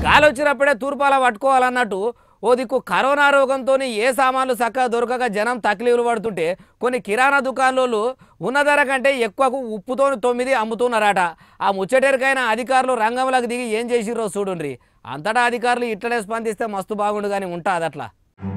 గాలి వచ్చినప్పుడే తూర్పాల పట్టుకోవాలన్నట్టు ఓ దిక్కు కరోనా రోగంతో ఏ సామాన్లు చక్కగా దొరకక జనం తక్లీఫ్లు పడుతుంటే కొన్ని కిరాణా దుకాణాలు ఉన్న ధర కంటే ఎక్కువకు ఉప్పుతో తొమ్మిది అమ్ముతున్నారట ఆ ముచ్చటేరికైన అధికారులు రంగంలోకి దిగి ఏం చేసిర్రో చూడుండ్రి అంతటా అధికారులు ఇట్లనే స్పందిస్తే మస్తు బాగుండు కానీ ఉంటుంది అట్లా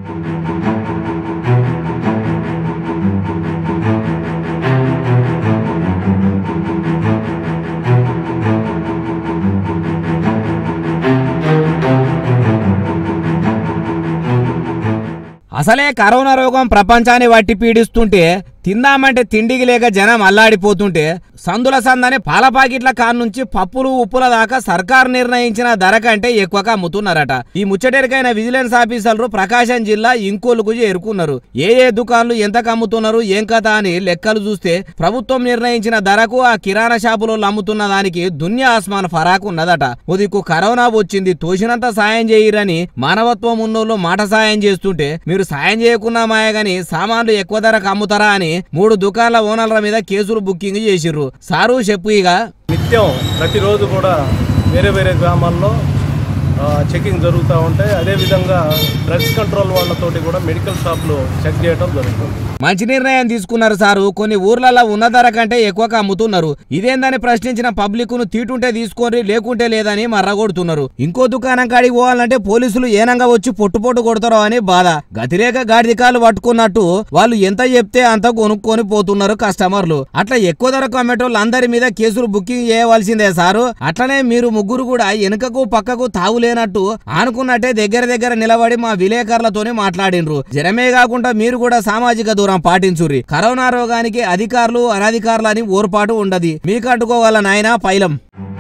అసలే కరోనా రోగం ప్రపంచాన్ని వట్టి పీడిస్తుంటే తిందామంటే తిండికి లేక జనం అల్లాడిపోతుంటే సందుల సందని పాల పాకెట్ల కాన్ నుంచి పప్పులు ఉప్పుల దాకా సర్కార్ నిర్ణయించిన ధర కంటే ఎక్కువగా అమ్ముతున్నారట ఈ ముచ్చటెరికైన విజిలెన్స్ ఆఫీసర్లు ప్రకాశం జిల్లా ఇంకోలుకు చేరుకున్నారు ఏ ఏ దుకాన్లు ఎంతకు అమ్ముతున్నారు ఏం కథ అని లెక్కలు చూస్తే ప్రభుత్వం నిర్ణయించిన ధరకు ఆ కిరాణా షాపులో అమ్ముతున్న దానికి దున్య ఆస్మాన్ ఫరాకు ఉన్నదట ఉదికు కరోనా వచ్చింది తోసినంత సాయం చేయరని మానవత్వం ఉన్నోళ్ళు మాట సాయం చేస్తుంటే మీరు సాయం చేయకున్నా మాయ గాని సామాన్లు ఎక్కువ ధరకు అమ్ముతారా అని మూడు దుకాణాల ఓనర్ల మీద కేసులు బుకింగ్ చేసిర్రు సారు చెప్పు ఇక నిత్యం ప్రతిరోజు కూడా వేరే వేరే గ్రామాల్లో ఆ, చెకింగ్ జరుగుతూ ఉంటాయి అదేవిధంగా డ్రగ్స్ కంట్రోల్ వాళ్ళతోటి కూడా మెడికల్ షాప్లు చెక్ చేయడం జరుగుతుంది మంచి నిర్ణయం తీసుకున్నారు సారు కొన్ని ఊర్లలో ఉన్న ధర కంటే ఎక్కువగా అమ్ముతున్నారు ఇదేందని ప్రశ్నించిన పబ్లిక్ ను తీటుంటే తీసుకోరి లేకుంటే లేదని మర్రగొడుతున్నారు ఇంకో దుకాణం కాడికి పోవాలంటే పోలీసులు ఏనంగా వచ్చి పొట్టు పొట్టు కొడతారో అని బాధ గతిరేక గాడిదికాలు పట్టుకున్నట్టు వాళ్ళు ఎంత చెప్తే అంత కొనుక్కొని పోతున్నారు కస్టమర్లు అట్లా ఎక్కువ ధరకు అమ్మేటోళ్ళు అందరి మీద కేసులు బుకింగ్ చేయవలసిందే సారు అట్లనే మీరు ముగ్గురు కూడా వెనుకకు పక్కకు తావులేనట్టు ఆనుకున్నట్టే దగ్గర దగ్గర నిలబడి మా విలేకరులతోనే మాట్లాడినరు జనమే కాకుండా మీరు కూడా సామాజిక దూరం పాటించుర్రి కరోనా రోగానికి అధికారులు అనధికారులు అని ఓర్పాటు ఉండదు మీకు అడ్డుకోవాల నాయనా పైలం